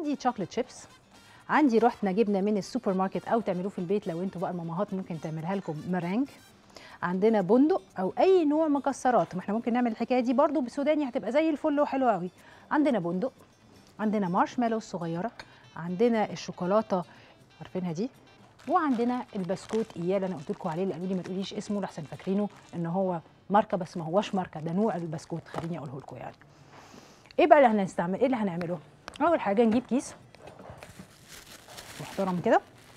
عندي شوكليت شيبس عندي رحنا جبنا من السوبر ماركت او تعملوه في البيت لو انتوا بقى المامهات ممكن تعملها لكم مرانج عندنا بندق او اي نوع مكسرات ما احنا ممكن نعمل الحكايه دي برضو بسوداني هتبقى زي الفل وحلوه قوي عندنا بندق عندنا مارشميلو الصغيره عندنا الشوكولاته عارفينها دي وعندنا البسكوت اياه اللي انا قلت لكم عليه اللي قالوا لي ما تقوليش اسمه لحسن فاكرينه ان هو ماركه بس ما هوش ماركه ده نوع البسكوت خليني اقوله لكم يعني ايه بقى اللي هنستعمل ايه اللي هنعمله اول حاجه نجيب كيس محترم كده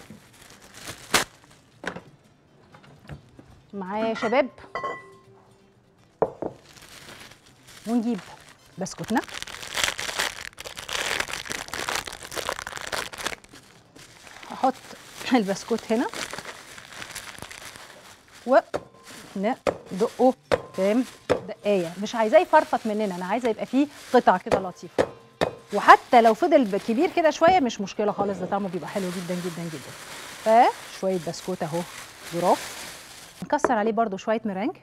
معايا يا شباب ونجيب بسكوتنا هحط البسكوت هنا وندقه كام دقايه مش عايزاه يفرفط مننا انا عايزه يبقى فيه قطع كده لطيفه وحتى لو فضل كبير كده شويه مش مشكله خالص ده طعمه بيبقى حلو جدا جدا جدا فشويه بسكوت اهو ظراف نكسر عليه برده شويه مرنج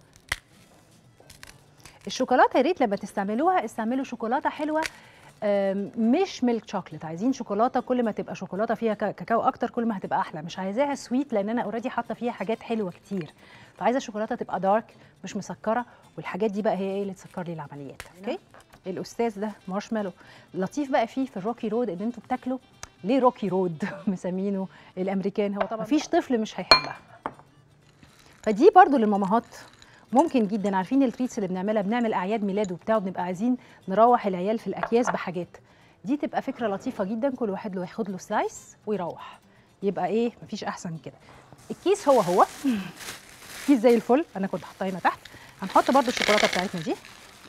الشوكولاته يا ريت لما تستعملوها استعملوا شوكولاته حلوه أم، مش ميلك شوكليت عايزين شوكولاته كل ما تبقى شوكولاته فيها كا- كاكاو اكتر كل ما هتبقى احلى مش عايزاها سويت لان انا اوريدي حاطه فيها حاجات حلوه كتير فعايزه الشوكولاته تبقى دارك مش مسكره والحاجات دي بقى هي ايه اللي تسكر لي العمليات اوكي الاستاذ ده مارشميلو لطيف بقى فيه في الروكي رود ان انتوا بتاكلوا ليه روكي رود مسمينه الامريكان هو طبعا مفيش طفل مش هيحبها فدي برضو للمامهات ممكن جدا عارفين التريتس اللي بنعملها بنعمل اعياد ميلاد وبتاع وبنبقى عايزين نروح العيال في الاكياس بحاجات دي تبقى فكره لطيفه جدا كل واحد له ياخد له سلايس ويروح يبقى ايه مفيش احسن من كده الكيس هو هو كيس زي الفل انا كنت حاطاه هنا تحت هنحط برضو الشوكولاته بتاعتنا دي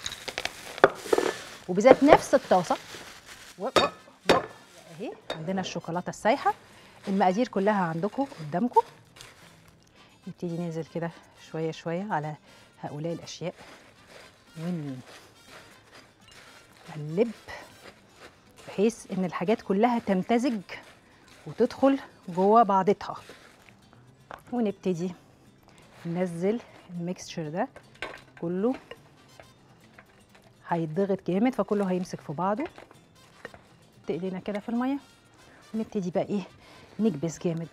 وبذات نفس الطاسه و- و- و- اهي عندنا الشوكولاته السايحه المقادير كلها عندكم قدامكم نبتدي ننزل كده شويه شويه على هؤلاء الاشياء ونقلب بحيث ان الحاجات كلها تمتزج وتدخل جوه بعضتها ونبتدي ننزل الميكستشر ده كله هيتضغط جامد فكله هيمسك في بعضه تقلينا كده في الميه ونبتدي بقى ايه نكبس جامد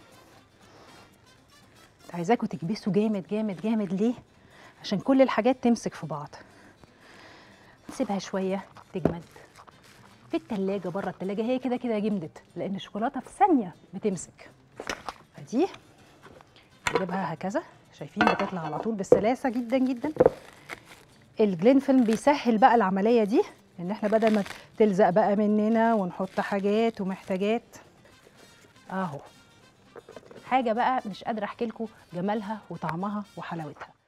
عايزاكم تكبسوا جامد جامد جامد ليه عشان كل الحاجات تمسك في بعض نسيبها شويه تجمد في التلاجة بره التلاجة هي كده كده جمدت لأن الشوكولاتة في ثانية بتمسك فدي نجيبها هكذا شايفين بتطلع على طول بسلاسة جدا جدا الجلينفيلم بيسهل بقى العملية دي ان احنا بدل ما تلزق بقى مننا ونحط حاجات ومحتاجات اهو حاجة بقى مش قادرة احكي لكم جمالها وطعمها وحلاوتها